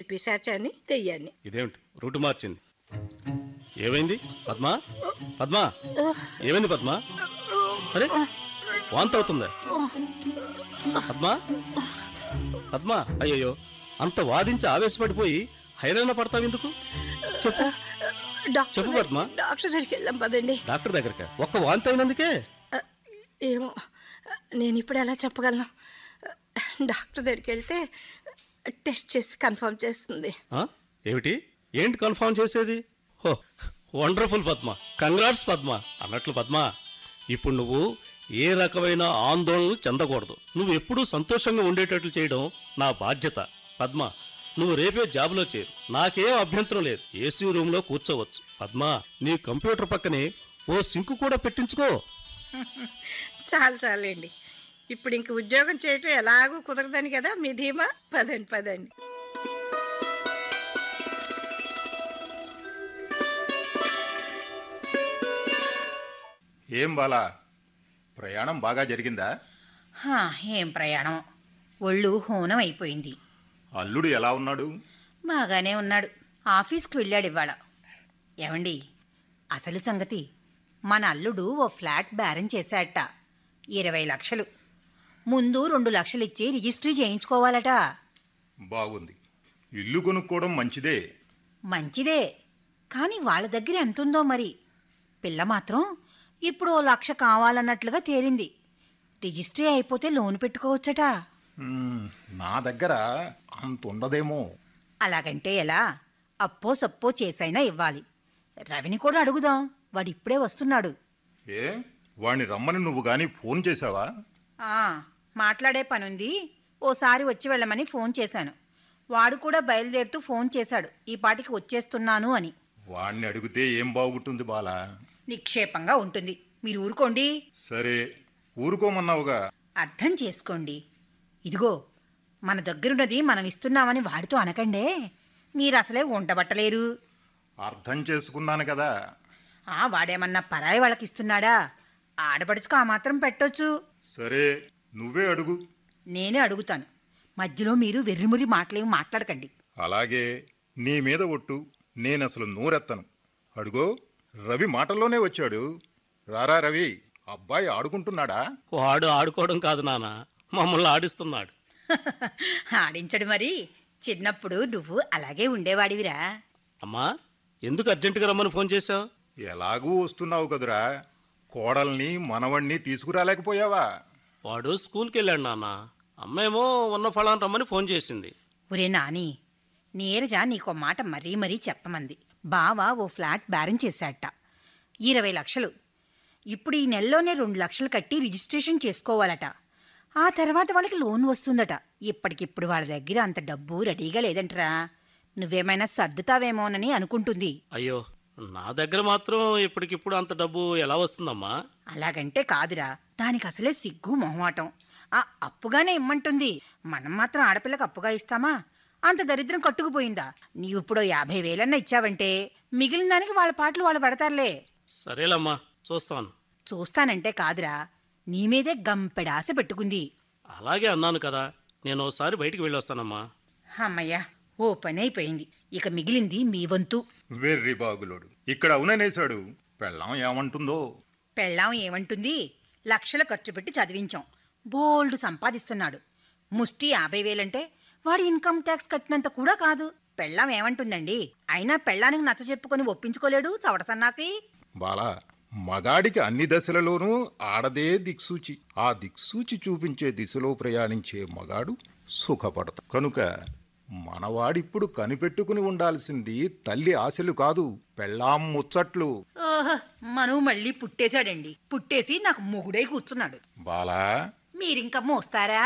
పిశాచాన్ని తెయ్యాన్ని ఇదేమిటి రూటు మార్చింది ఏమైంది పద్మా పద్మా ఏమైంది పద్మా అరే వాంతి అవుతుందా పద్మా పద్మా అయ్యయ్యో అంత వాదించి ఆవేశపడిపోయి హైరాణ పడతావు ఎందుకు చెప్పు డాక్టర్ చెప్పు పద్మా. డాక్టర్ దగ్గరికి వెళ్ళాం పదండి డాక్టర్ దగ్గరకా ఒక్క వాంతి అయినందుకే ఏమో నేను ఇప్పుడు ఎలా చెప్పగలను డాక్టర్ దగ్గరికి వెళ్తే టెస్ట్ చేసి కన్ఫర్మ్ చేస్తుంది ఆ? ఏమిటి ఏంటి కన్ఫర్మ్ చేసేది హో వండర్ఫుల్ పద్మ కంగ్రాట్స్ పద్మ అన్నట్లు పద్మ ఇప్పుడు నువ్వు ఏ రకమైన ఆందోళనలు చెందకూడదు నువ్వు ఎప్పుడూ సంతోషంగా ఉండేటట్లు చేయడం నా బాధ్యత పద్మ నువ్వు రేపే జాబ్లో చేరు నాకేం అభ్యంతరం లేదు ఏసీ రూమ్ లో కూర్చోవచ్చు పద్మ నీ కంప్యూటర్ పక్కనే ఓ సింకు కూడా పెట్టించుకో చాలు చాలండి ఇప్పుడు ఇంక ఉద్యోగం చేయటం ఎలాగూ కుదరదని కదా మీ ధీమా పదండి పదండి ఏం బాలా ప్రయాణం బాగా జరిగిందా హా, ఏం ప్రయాణం ఒళ్ళు హోనం అయిపోయింది అల్లుడు ఎలా ఉన్నాడు బాగానే ఉన్నాడు ఆఫీస్కి వెళ్ళాడు ఇవాళ ఏమండి అసలు సంగతి మన అల్లుడు ఓ ఫ్లాట్ బేరం చేశాడట ఇరవై లక్షలు ముందు రెండు లక్షలు ఇచ్చి రిజిస్ట్రీ చేయించుకోవాలట బాగుంది ఇల్లు కొనుక్కోవడం మంచిదే మంచిదే కానీ వాళ్ళ దగ్గర ఎంతుందో మరి పిల్ల మాత్రం ఇప్పుడు ఓ లక్ష కావాలన్నట్లుగా తేలింది రిజిస్ట్రీ అయిపోతే లోన్ పెట్టుకోవచ్చట మ్మ్, నా దగ్గర అంత ఉండదేమో అలాగంటే ఎలా అప్పో సప్పో చేసైనా ఇవ్వాలి రవిని కూడా అడుగుదాం వాడు ఇప్పుడే వస్తున్నాడు ఏ వాణ్ణి రమ్మని నువ్వు గాని ఫోన్ చేశావా ఆ మాట్లాడే పనుంది ఓసారి వచ్చి వెళ్ళమని ఫోన్ చేశాను వాడు కూడా బయలుదేరుతూ ఫోన్ చేశాడు ఈ పాటికి వచ్చేస్తున్నాను అని వాణ్ణి అడిగితే ఏం బాగుంటుంది బాలా నిక్షేపంగా ఉంటుంది మీరు ఊరుకోండి సరే ఊరుకోమన్నావుగా అర్థం చేసుకోండి ఇదిగో మన దగ్గరున్నది మనం ఇస్తున్నామని వాడితో అనకండే మీరు అసలే ఉండబట్టలేరు అర్థం చేసుకున్నాను కదా ఆ వాడేమన్నా పరాయి వాళ్ళకి ఇస్తున్నాడా ఆడపడుచుకు ఆ మాత్రం పెట్టొచ్చు సరే నువ్వే అడుగు నేనే అడుగుతాను మధ్యలో మీరు వెర్రిమురి మాటలేమి మాట్లాడకండి అలాగే నీ మీద ఒట్టు నేనసలు నూరెత్తను అడుగో రవి మాటల్లోనే వచ్చాడు రారా రవి అబ్బాయి ఆడుకుంటున్నాడా వాడు ఆడుకోవడం కాదు నాన్న మమ్మల్ని ఆడిస్తున్నాడు ఆడించడు మరి చిన్నప్పుడు నువ్వు అలాగే ఉండేవాడివిరా అమ్మా ఎందుకు అర్జెంటుగా రమ్మని ఫోన్ చేశావు ఎలాగూ వస్తున్నావు కదురా కోడల్ని మనవణ్ణి తీసుకురాలేకపోయావా వాడు స్కూల్కి వెళ్ళాడు నాన్న అమ్మేమో ఉన్న ఫలాన్ని రమ్మని ఫోన్ చేసింది ఒరే నాని నీరజ నీకో మాట మరీ మరీ చెప్పమంది బావ ఓ ఫ్లాట్ బేరం చేశాట ఇరవై లక్షలు ఇప్పుడు ఈ నెలలోనే రెండు లక్షలు కట్టి రిజిస్ట్రేషన్ చేసుకోవాలట ఆ తర్వాత వాళ్ళకి లోన్ వస్తుందట ఇప్పటికిప్పుడు వాళ్ళ దగ్గర అంత డబ్బు రెడీగా లేదంటరా నువ్వేమైనా సర్దుతావేమోనని అనుకుంటుంది అయ్యో నా దగ్గర మాత్రం ఇప్పటికిప్పుడు అంత డబ్బు ఎలా వస్తుందమ్మా అలాగంటే కాదురా దానికి అసలే సిగ్గు మొహమాటం ఆ అప్పుగానే ఇమ్మంటుంది మనం మాత్రం ఆడపిల్లకి అప్పుగా ఇస్తామా అంత దరిద్రం కట్టుకుపోయిందా నీవిప్పుడు యాభై వేలన్నా ఇచ్చావంటే మిగిలిన దానికి వాళ్ళ పాటలు వాళ్ళు పడతారులే సరేలమ్మా చూస్తాను చూస్తానంటే కాదురా నీ మీదే గంపెడాస పెట్టుకుంది అలాగే అన్నాను కదా నేను ఒకసారి బయటికి వెళ్ళొస్తానమ్మా అమ్మయ్యా ఓ పని అయిపోయింది ఇక మిగిలింది మీ వంతు వెర్రి బాగులోడు ఇక్కడ అవుననేశాడు పెళ్ళాం ఏమంటుందో పెళ్ళాం ఏమంటుంది లక్షలు ఖర్చు పెట్టి చదివించాం బోల్డ్ సంపాదిస్తున్నాడు ముష్టి యాభై వేలంటే వాడి ఇన్కమ్ ట్యాక్స్ కట్టినంత కూడా కాదు పెళ్ళాం ఏమంటుందండి అయినా పెళ్ళానికి నచ్చ చెప్పుకొని ఒప్పించుకోలేడు చవట సన్నాసి బాలా మగాడికి అన్ని దశలలోనూ ఆడదే దిక్సూచి ఆ దిక్సూచి చూపించే దిశలో ప్రయాణించే మగాడు సుఖపడతాడు కనుక మనవాడిప్పుడు కనిపెట్టుకుని ఉండాల్సింది తల్లి ఆశలు కాదు పెళ్ళాం ముచ్చట్లు ఓహో మనువు మళ్ళీ పుట్టేశాడండి పుట్టేసి నాకు మొగుడై కూర్చున్నాడు బాలా మీరింక మోస్తారా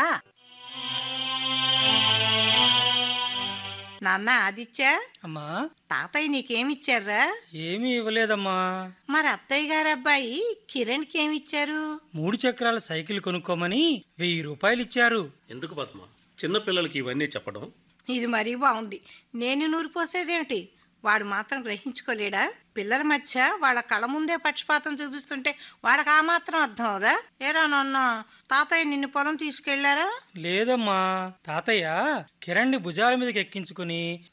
నాన్న ఆదిత్య అమ్మా తాతయ్య నీకేమిచ్చారా ఏమీ ఇవ్వలేదమ్మా మరి అత్తయ్య గారు అబ్బాయి కిరణ్కి ఏమిచ్చారు మూడు చక్రాల సైకిల్ కొనుక్కోమని వెయ్యి రూపాయలు ఇచ్చారు ఎందుకు పద్మ చిన్న పిల్లలకి ఇవన్నీ చెప్పడం ఇది మరీ బాగుంది నేను నూరు పోసేదేమిటి వాడు మాత్రం గ్రహించుకోలేడా పిల్లల మధ్య వాళ్ళ కళ్ళ ముందే పక్షపాతం చూపిస్తుంటే వాడికి ఆ మాత్రం అర్థం అవుదా ఏరా నాన్న తాతయ్య నిన్ను పొలం తీసుకెళ్లారా లేదమ్మా తాతయ్య కిరణ్ని భుజాల మీదకి ఎక్కించుకుని